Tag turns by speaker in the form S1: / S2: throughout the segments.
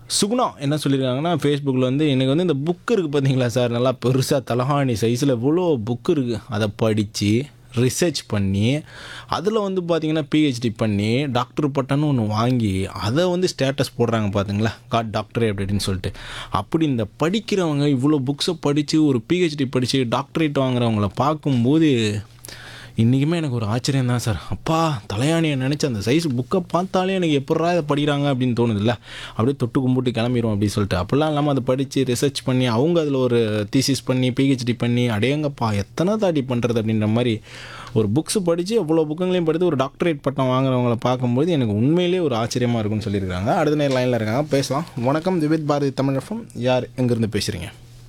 S1: சுகுணா என்ன சொல்லியிருக்காங்கன்னா ஃபேஸ்புக்கில் வந்து எனக்கு வந்து இந்த புக் இருக்குது பார்த்தீங்களா சார் நல்லா பெருசாக தலகாணி சைஸில் இவ்வளோ புக் இருக்குது அதை படித்து ரிசர்ச் பண்ணி அதில் வந்து பார்த்தீங்கன்னா பிஹெச்டி பண்ணி டாக்டர் பட்டம்னு ஒன்று வாங்கி அதை வந்து ஸ்டேட்டஸ் போடுறாங்க பார்த்தீங்களா காட் டாக்டரே அப்படின்னு சொல்லிட்டு அப்படி இந்த படிக்கிறவங்க இவ்வளோ புக்ஸை படித்து ஒரு பிஹெச்டி படித்து டாக்டரேட் வாங்குறவங்கள பார்க்கும்போது இன்றைக்குமே எனக்கு ஒரு ஆச்சரியம் தான் சார் அப்பா தலையாணியை நினச்சி அந்த சைஸ் புக்கை பார்த்தாலே எனக்கு எப்படா இதை படிக்கிறாங்க அப்படின்னு தோணுதில்ல அப்படியே தொட்டு கும்பிட்டு கிளம்பிடும் அப்படின்னு சொல்லிட்டு அப்படிலாம் இல்லாமல் அதை படித்து ரிசர்ச் பண்ணி அவங்க அதில் ஒரு தீசிஸ் பண்ணி பிஹெச்டி பண்ணி அடையங்கப்பா எத்தனை தாட்டி பண்ணுறது அப்படின்ற மாதிரி ஒரு புக்ஸ் படித்து அவ்வளோ புக்குங்களையும் படித்து ஒரு டாக்டரேட் பட்டம் வாங்குறவங்கள பார்க்கும்போது எனக்கு உண்மையிலேயே ஒரு ஆச்சரியமாக இருக்கும்னு சொல்லியிருக்காங்க அடுத்த நேரம் லைனில் இருக்காங்க பேசலாம் வணக்கம் திவித் பாரதி தமிழகம் யார் எங்கேருந்து பேசுகிறீங்க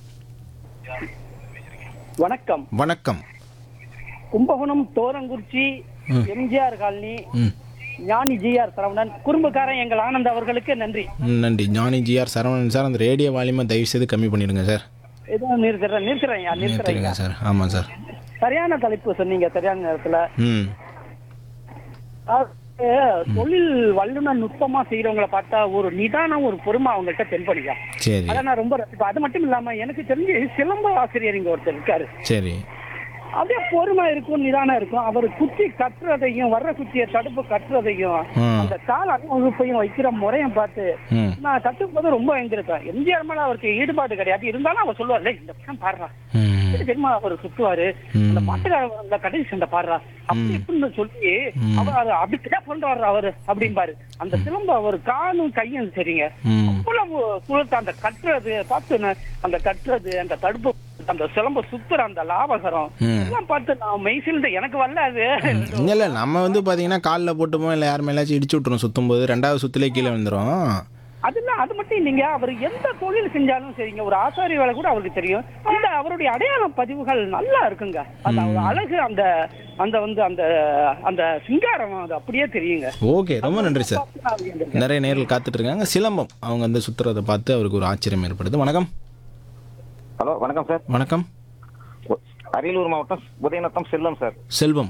S2: வணக்கம்
S1: வணக்கம்
S2: கும்பகோணம் தோரங்குறிச்சி எம்ஜிஆர் காலனி
S1: ம்
S2: ஞானி ஜிஆர் சரவணன் குறும்புக்காரன் எங்கள் ஆனந்த் அவர்களுக்கு நன்றி
S1: ம், நன்றி ஜானி ஜிஆர் சரவணன் சார் அந்த ரேடியோ வால்யூமை தயவு செய்து கம்மி பண்ணிடுங்க சார்
S2: ஏதோ நிறுத்துறேன் நிறுத்துறேன் நிறுத்துறேன்
S1: நிறுத்திடுங்க சார் ஆமாம் சார்
S2: சரியான தலைப்பு சொன்னீங்க சரியான நேரத்துல
S1: ம்
S2: அதாவது, தொழில் வல்லுநர் நுட்பமா செய்யறவங்கள பார்த்தா ஒரு நிதானம் ஒரு பொறுமை அவங்கள்ட்ட தென்படிக்கும்
S1: சரி
S2: அதை நான் ரொம்ப ரசிப்பேன் அது மட்டும் இல்லாம எனக்கு தெரிஞ்சு சிலம்ப ஆசிரியர் இங்க ஒருத்தர் இருக்காரு
S1: சரி
S2: அப்படியே பொறுமை இருக்கும் நிதானம் இருக்கும் அவர் குத்தி கட்டுறதையும் வர்ற குத்திய தடுப்பு கட்டுறதையும்
S1: ம்.
S2: அந்த கால அணிவகுப்பையும் வைக்கிற முறையும் பார்த்து
S1: ம்
S2: நான் கத்துக்கும் போது ரொம்ப எங்கிருக்கேன் எம்ஜிஆர் மேல அவருக்கு ஈடுபாடு கிடையாது இருந்தாலும் அவர் சொல்லுவார் "டேய், இந்த பக்கம் பாடுறா
S1: ம்
S2: எப்படி தெரியுமா அவர் சுத்துவாரு அந்த பாட்டுக்காரர் அந்த கடைசி சண்டை பாடுறா அப்படி இப்படின்னு சொல்லி அவர் அதை அப்படித்தான் பண்றாரு அவரு அப்படிம்பாரு அந்த சிலம்ப அவர் காலும் கையும் சரிங்க
S1: ம்
S2: அவ்வளவு சுழத்த அந்த கட்டுறது பார்த்து நான் அந்த கட்டுறது அந்த தடுப்பு அந்த சிலம்ப சுத்துற அந்த லாபகரம்
S1: ம்.
S2: எல்லாம் பார்த்து நான் மெய்சில்டு எனக்கு வரல அது
S1: இல்லை இல்லை நம்ம வந்து பார்த்தீங்கன்னா காலில் போட்டுப்போம் இல்லை யார் மேலாச்சும் இடிச்சு விட்ருவோம் சுற்றும் போது ரெண்டாவது சுற்றுலே கீழே வந்துடும்
S2: அதெல்லாம் அது மட்டும் இல்லைங்க அவர் எந்த தொழில் செஞ்சாலும் சரிங்க ஒரு ஆசாரி வேலை கூட அவருக்கு தெரியும் அந்த அவருடைய அடையாள பதிவுகள் நல்லா இருக்குங்க அந்த அவர் அழகு அந்த அந்த வந்து அந்த அந்த சிங்காரம் அது அப்படியே தெரியுங்க
S1: ஓகே ரொம்ப நன்றி சார்
S2: பார்த்து நான் வியந்திருக்கேன்.
S1: நிறைய நேரில் காத்துட்டு இருக்காங்க சிலம்பம் அவங்க வந்து சுற்றுறதை பார்த்து அவருக்கு ஒரு ஆச்சரியம் ஏற்படுது வணக்கம்
S3: ஹலோ வணக்கம் சார்
S1: வணக்கம்
S3: அரியலூர் மாவட்டம் Udayanatham Chellam sir
S1: Selvam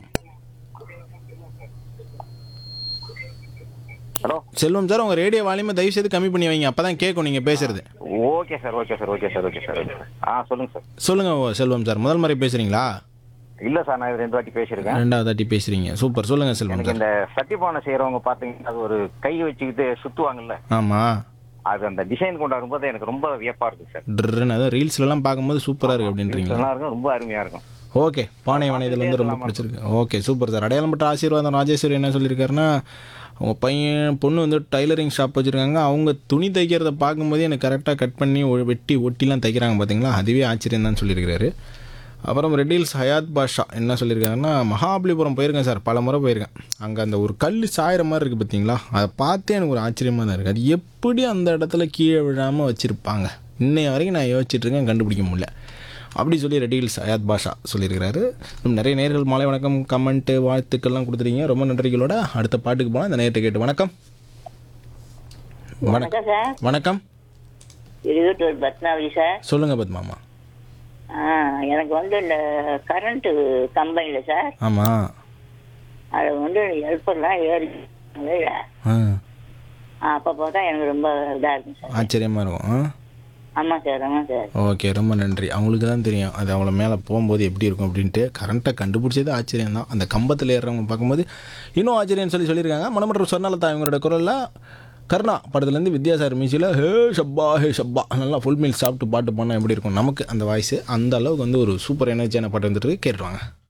S3: hello
S1: Selvam sir உங்கள் ரேடியோ வால்யூமை தயவு செய்து கம்மி பண்ணி வைங்க அப்போ தான் கேட்கும் நீங்கள் பேசுறது
S3: okay sir okay sir okay sir okay sir okay sir ஆ சொல்லுங்க சார்
S1: சொல்லுங்கள் செல்வம் சார் முதல் முறை பேசுகிறீங்களா
S3: இல்ல சார் நான் இது ரெண்டு வாட்டி பேசியிருக்கேன்
S1: ரெண்டாவது தாட்டி பேசுகிறீங்க சூப்பர் சொல்லுங்கள் செல்வம்
S3: எனக்கு
S1: சார்
S3: இந்த சட்டிப்பானை செய்யறவங்க பாத்தீங்கன்னா அது ஒரு கை வச்சுக்கிட்டு சுத்துவாங்கல்ல
S1: ஆமாம்
S3: அது அந்த டிசைன் கொண்டாடும் போது எனக்கு ரொம்ப வியப்பா இருக்கு சார்
S1: ட்ருன்னு அதான் ரீல்ஸ்லலாம் பார்க்கும்போது சூப்பராக இருக்குது அப்படின்றீங்களா
S3: நல்லா இருக்கும் ரொம்ப அருமையா இருக்கும்
S1: ஓகே பானை வனையதில் வந்து ரொம்ப பிடிச்சிருக்கு ஓகே சூப்பர் சார் அடையாளம் பட்ட ஆசீர்வாதம் ராஜேஸ்வரி என்ன சொல்லியிருக்காருன்னா அவங்க பையன் பொண்ணு வந்து டைலரிங் ஷாப் வச்சுருக்காங்க அவங்க துணி தைக்கிறத பார்க்கும்போது எனக்கு கரெக்டாக கட் பண்ணி ஒ- வெட்டி ஒட்டிலாம் தைக்கிறாங்க பார்த்தீங்களா அதுவே ஆச்சரியம் தான் சொல்லியிருக்காரு அப்புறம் ரெட்டில்ஸ் ஹயாத் பாஷா என்ன சொல்லியிருக்காங்கன்னா மகாபலிபுரம் போயிருக்கேன் சார் பல முறை போயிருக்கேன் அங்கே அந்த ஒரு கல் சாயிற மாதிரி இருக்குது பார்த்தீங்களா அதை பார்த்தே எனக்கு ஒரு ஆச்சரியமாக தான் இருக்குது அது எப்படி அந்த இடத்துல கீழே விழாமல் வச்சுருப்பாங்க இன்னைய வரைக்கும் நான் யோசிச்சுட்டு இருக்கேன் கண்டுபிடிக்க முடியல அப்படி சொல்லி ரெட்டில்ஸ் அயாத் பாஷா சொல்லியிருக்கிறாரு இன்னும் நிறைய நேர்கள் மாலை வணக்கம் கமெண்ட்டு வாழ்த்துக்கள்லாம் கொடுத்துருக்கீங்க ரொம்ப நன்றிகளோட அடுத்த பாட்டுக்கு போனால் இந்த நேரத்தை கேட்டு வணக்கம் வணக்கம்
S4: வணக்கம் சார்
S1: வணக்கம்
S4: இருபத்தோரு பத்மாவதி சார்
S1: சொல்லுங்கள் பத்மாமா
S4: ஆ எனக்கு வந்து இந்த கரண்ட்டு கம்பெனியில் சார்
S1: ஆமாம்
S4: அது வந்து ஹெல்ப்பர்லாம் ஏறி
S1: ஆ
S4: அப்போ பார்த்தா எனக்கு ரொம்ப இதாக இருக்கும் சார்
S1: ஆச்சரியமாக இருக்கும் ஆ
S4: ஆமாம் சார் ஆமாம் சார்
S1: ஓகே ரொம்ப நன்றி அவங்களுக்கு தான் தெரியும் அது அவங்கள மேலே போகும்போது எப்படி இருக்கும் அப்படின்ட்டு கரண்ட்டை கண்டுபிடிச்சது ஆச்சரியம் தான் அந்த கம்பத்தில் ஏறுறவங்க பார்க்கும்போது இன்னும் ஆச்சரியம் சொல்லி சொல்லியிருக்காங்க மனமற்ற சொர்ணலதா இவங்களோட குரலில் கருணா படத்துலேருந்து வித்யாசார் மியூசியில் ஹே ஷப்பா ஹே ஷப்பா நல்லா ஃபுல் மீல் சாப்பிட்டு பாட்டு பண்ணால் எப்படி இருக்கும் நமக்கு அந்த வாய்ஸ் அந்த அளவுக்கு வந்து ஒரு சூப்பர் எனர்ஜியான பாட்டு வந்துட்டு இருக்கு. கேட்டுருவாங்க